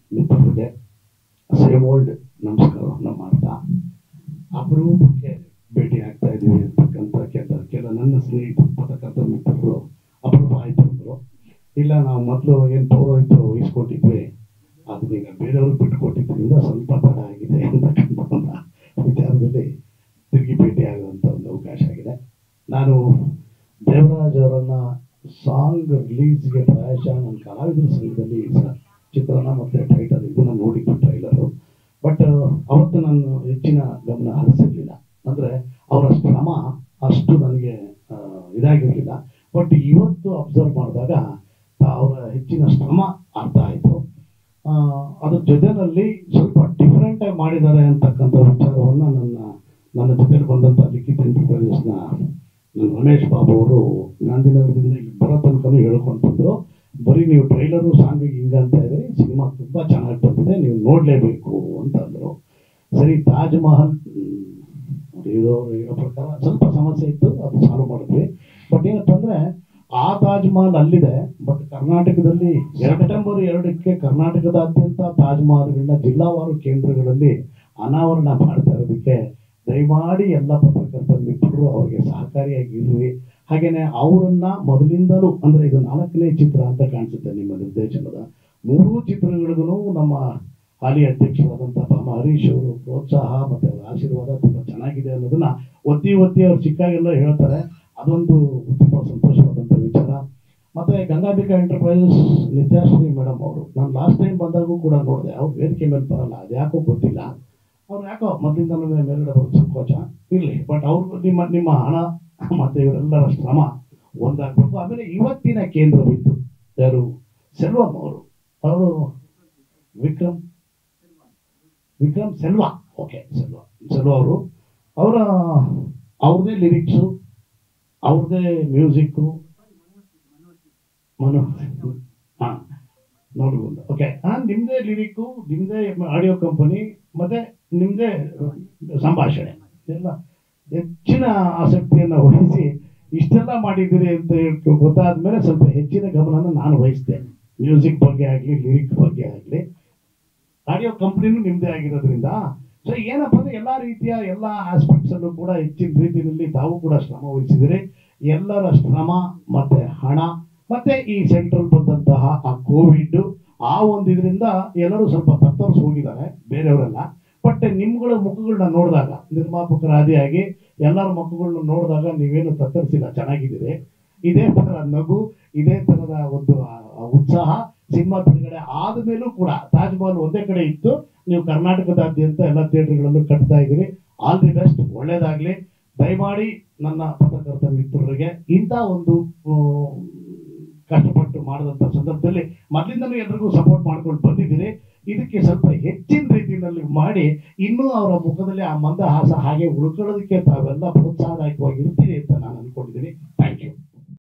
ಮಿತ್ರರಿಗೆ same old ನಮಸ್ಕಾರವನ್ನು ಮಾಡ್ತಾ ಅಪರೂಪಕ್ಕೆ ಭೇಟಿ ಆಗ್ತಾ ಇದ್ದೀವಿ ಅಂತಕ್ಕಂಥ ಕೆಲ ಕೆಲ ನನ್ನ ಸ್ನೇಹಿತರು ಪತ್ರಕರ್ತ ಮಿತ್ರರು ಅಪರೂಪ ಆಯ್ತು ಅಂದರು ಇಲ್ಲ ನಾವು ಮೊದಲು ಏನು ಪೌರೋಹಿತ್ಯ ವಹಿಸ್ಕೊಟ್ಟಿದ್ವಿ ಅದನ್ನ ಈಗ ಬೇರೆಯವ್ರಿಗೆ ಬಿಟ್ಕೊಟ್ಟಿದ್ರಿಂದ ಸ್ವಲ್ಪ ತಡ ಆಗಿದೆ ಅಂತಕ್ಕಂಥ ಒಂದು ವಿಚಾರದಲ್ಲಿ ತಿರುಗಿ ಭೇಟಿ ಆಗುವಂಥ ಒಂದು ಅವಕಾಶ ಆಗಿದೆ ನಾನು ದೇವರಾಜ್ ಅವರನ್ನ ಸಾಂಗ್ ರಿಲೀಸ್ಗೆ ಪ್ರಾಯಶಃ ನನ್ನ ಕಲಾವಿದರ ಸಂಘದಲ್ಲಿ ಸ- ಚಿತ್ರಣ ಮತ್ತು ಟೈಟಲ್ ಇದನ್ನ ನೋಡಿದ್ದು ಟ್ರೈಲರು ಬಟ್ ಅವತ್ತು ನಾನು ಹೆಚ್ಚಿನ ಗಮನ ಹರಿಸಿರ್ಲಿಲ್ಲ ಅಂದರೆ ಅವರ ಶ್ರಮ ಅಷ್ಟು ನನಗೆ ಆ, ಇದಾಗಿರಲಿಲ್ಲ ಬಟ್ ಇವತ್ತು ಅಬ್ಸರ್ವ್ ಮಾಡಿದಾಗ ಅವರ ಹೆಚ್ಚಿನ ಶ್ರಮ ಅರ್ಥ ಆಯಿತು ಅದ್ರ ಜೊತೆನಲ್ಲಿ ಸ್ವಲ್ಪ ಡಿಫ್ರೆಂಟ್ ಆಗಿ ಮಾಡಿದ್ದಾರೆ ಅಂತಕ್ಕಂಥ ವಿಚಾರವನ್ನು ನನ್ನ ನನ್ನ ಜೊತೆಲಿ ಬಂದಂಥ ಲಿಖಿತ್ ಎಂಟರ್ಪ್ರೈಸಸ್ನ ನನ್ನ ರಮೇಶ್ ಬಾಬು ಅವರು ಗಾಂಧಿನಗರದಿಂದ ಇಲ್ಲಿ ಬರೋ ತನಕನೂ ಹೇಳ್ಕೊಂಡು ಬಂದರು ಬರೀ ನೀವು ಟ್ರೈಲರು ಸಾಂಗಿಗೆ ಹಿಂಗ ಅಂತ ಇದ್ರಿ ಸಿನಿಮಾ ತುಂಬ ಚೆನ್ನಾಗಿ ಬಂದಿದೆ ನೀವು ನೋಡಲೇಬೇಕು ಅಂತ ಅಂದರು ಸರಿ ತಾಜ್ ಮಹಲ್ ಹ್ಮ್, ಅವ್ರು ಹೇಳೋ ಹೇಳೋ ಪ್ರಕಾರ ಸ್ವಲ್ಪ ಸಮಸ್ಯೆ ಇತ್ತು ಅದು ಸಾಲ್ವ್ ಮಾಡಿದ್ವಿ ಬಟ್ ಏನಪ್ಪ ಅಂದರೆ ಆ ತಾಜ್ ಮಹಲ್ ಅಲ್ಲಿದೆ ಬಟ್ ಕರ್ನಾಟಕದಲ್ಲಿ ಸೆಪ್ಟೆಂಬರ್ ಎರಡಕ್ಕೆ ಕರ್ನಾಟಕದಾದ್ಯಂತ ತಾಜ್ ಮಹಲ್ಗಳನ್ನ ಜಿಲ್ಲಾವಾರು ಕೇಂದ್ರಗಳಲ್ಲಿ ಅನಾವರಣ ಮಾಡ್ತಾ ಇರೋದಕ್ಕೆ ದಯಮಾಡಿ ಎಲ್ಲ ಪತ್ರಕರ್ತ ಮಿತ್ರರು ಅವರಿಗೆ ಸಹಕಾರಿಯಾಗಿರ್ರಿ ಹಾಗೇನೆ ಅವರನ್ನ ಮೊದಲಿಂದಲೂ ಅಂದ್ರೆ ಇದು ನಾಲ್ಕನೇ ಚಿತ್ರ ಅಂತ ಕಾಣಿಸುತ್ತೆ ನಿಮ್ಮ ನಿರ್ದೇಶನದ ಮೂರೂ ಚಿತ್ರಗಳಿಗೂ ನಮ್ಮ ಹಾಲಿ ಅಧ್ಯಕ್ಷರಾದಂಥ ಬಾಮ ಹರೀಶ್ ಅವರು ಪ್ರೋತ್ಸಾಹ ಮತ್ತೆ ಅವರ ಆಶೀರ್ವಾದ ತುಂಬಾ ಚೆನ್ನಾಗಿದೆ ಅನ್ನೋದನ್ನ ಒತ್ತಿ ಒತ್ತಿ ಅವ್ರು ಸಿಕ್ಕಾಗೆಲ್ಲ ಹೇಳ್ತಾರೆ ಅದೊಂದು ತುಂಬಾ ಸಂತೋಷವಾದಂಥ ವಿಚಾರ ಮತ್ತೆ ಗಂಗಾಂಬಿಕಾ ಎಂಟರ್ಪ್ರೈಸಸ್ ನಿತ್ಯಾಶ್ರೀ ಮೇಡಮ್ ಅವರು ನಾನು ಲಾಸ್ಟ್ ಟೈಮ್ ಬಂದಾಗೂ ಕೂಡ ನೋಡಿದೆ ಅವ್ರು ವೇದಿಕೆ ಮೇಲೆ ಬರಲ್ಲ ಅದು ಯಾಕೋ ಗೊತ್ತಿಲ್ಲ ಅವ್ರು ಯಾಕೋ ಮೊದಲಿಂದಲೂ ಮೇಲ್ಗಡೆ ಬರೋದು ಸಂಕೋಚ ಇರಲಿ ಬಟ್ ಅವ್ರು ನಿಮ್ಮ ನಿಮ್ಮ ಹಣ ಮತ್ತೆ ಇವರೆಲ್ಲರ ಶ್ರಮ ಒಂದಾಗಬೇಕು ಆಮೇಲೆ ಇವತ್ತಿನ ಕೇಂದ್ರ ಬಿದ್ದು ಯಾರು ಸೆಲ್ವಂ ಅವರು ಅವರು ವಿಕ್ರಮ್ ವಿಕ್ರಮ್ ಸೆಲ್ವಾ ಓಕೆ ಸೆಲ್ವಾ ಸೆಲ್ವಾ ಅವರು ಅವರ ಅವ್ರದ್ದೇ ಲಿರಿಕ್ಸು ಅವ್ರದ್ದೇ ಮ್ಯೂಸಿಕ್ಕು ಮನೋ ಹಾಂ ನೋಡ್ಬೋದು ಓಕೆ ಹಾಂ ನಿಮ್ಮದೇ ಲಿರಿಕ್ಕು ನಿಮ್ಮದೇ ಆಡಿಯೋ ಕಂಪನಿ ಮತ್ತೆ ನಿಮ್ಮದೇ ಸಂಭಾಷಣೆ ಎಲ್ಲ ಹೆಚ್ಚಿನ ಆಸಕ್ತಿಯನ್ನು ವಹಿಸಿ ಇಷ್ಟೆಲ್ಲ ಮಾಡಿದ್ದೀರಿ ಅಂತ ಹೇಳ್ಕೊ ಗೊತ್ತಾದ ಮೇಲೆ ಸ್ವಲ್ಪ ಹೆಚ್ಚಿನ ಗಮನನ ನಾನು ವಹಿಸಿದೆ ಮ್ಯೂಸಿಕ್ ಬಗ್ಗೆ ಆಗಲಿ ಲಿರಿಕ್ ಬಗ್ಗೆ ಆಗಲಿ ಆಡಿಯೋ ಕಂಪ್ನಿನೂ ನಿಮ್ಮದೇ ಆಗಿರೋದ್ರಿಂದ ಸೊ ಏನಪ್ಪ ಅಂದ್ರೆ ಎಲ್ಲ ರೀತಿಯ ಎಲ್ಲ ಆಸ್ಪೆಕ್ಟ್ಸ್ ಅಲ್ಲೂ ಕೂಡ ಹೆಚ್ಚಿನ ರೀತಿಯಲ್ಲಿ ತಾವು ಕೂಡ ಶ್ರಮ ವಹಿಸಿದಿರಿ ಎಲ್ಲರ ಶ್ರಮ ಮತ್ತೆ ಹಣ ಮತ್ತೆ ಈ ಸೆಂಟ್ರಲ್ ಬಂದಂತಹ ಆ ಕೋವಿಡ್ ಆ ಒಂದು ಇದರಿಂದ ಎಲ್ಲರೂ ಸ್ವಲ್ಪ ತತ್ತರಿಸಿ ಹೋಗಿದ್ದಾರೆ ಬೇರೆಯವರೆಲ್ಲ ಬಟ್ ನಿಮ್ಗಳ ಮುಖಗಳನ್ನ ನೋಡಿದಾಗ ನಿರ್ಮಾಪಕರ ಆದಿಯಾಗಿ ಎಲ್ಲರ ಮುಖಗಳನ್ನ ನೋಡಿದಾಗ ನೀವೇನು ತತ್ತರಿಸಿಲ್ಲ ಚೆನ್ನಾಗಿದ್ದೀರಿ ಇದೇ ಥರ ನಗು ಇದೇ ಥರದ ಒಂದು ಆ- ಆ ಉತ್ಸಾಹ ಸಿನಿಮಾ ಬಿಡುಗಡೆ ಆದ ಮೇಲೂ ಕೂಡ ತಾಜ್ ಮಹಲ್ ಒಂದೇ ಕಡೆ ಇತ್ತು ನೀವು ಕರ್ನಾಟಕದಾದ್ಯಂತ ಎಲ್ಲ ಥಿಯೇಟರ್ಗಳಲ್ಲೂ ಕಟ್ತಾ ಇದ್ದೀರಿ ಆಲ್ ದಿ ಬೆಸ್ಟ್ ಒಳ್ಳೇದಾಗ್ಲಿ ದಯಮಾಡಿ ನನ್ನ ಪತ್ರಕರ್ತ ಮಿತ್ರರಿಗೆ ಇಂಥ ಒಂದು ಆ, ಕಷ್ಟಪಟ್ಟು ಮಾಡಿದಂಥ ಸಂದರ್ಭದಲ್ಲಿ ಮೊದಲಿಂದಲೂ ಎಲ್ರಿಗೂ ಸಪೋರ್ಟ್ ಮಾಡ್ಕೊಂಡು ಬಂದಿದ್ದೀರಿ ಇದಕ್ಕೆ ಸ್ವಲ್ಪ ಹೆಚ್ಚಿನ ರೀತಿಯಲ್ಲಿ ಮಾಡಿ ಇನ್ನೂ ಅವರ ಮುಖದಲ್ಲಿ ಆ ಮಂದಹಾಸ ಹಾಗೆ ಉಳ್ಕೊಳ್ಳೋದಕ್ಕೆ ತಾವೆಲ್ಲ ಪ್ರೋತ್ಸಾಹದಾಯಕವಾಗಿ ಇರ್ತೀರಿ ಅಂತ ನಾನು ಅನ್ಕೊಂಡಿದ್ದೀನಿ ಥ್ಯಾಂಕ್ ಯು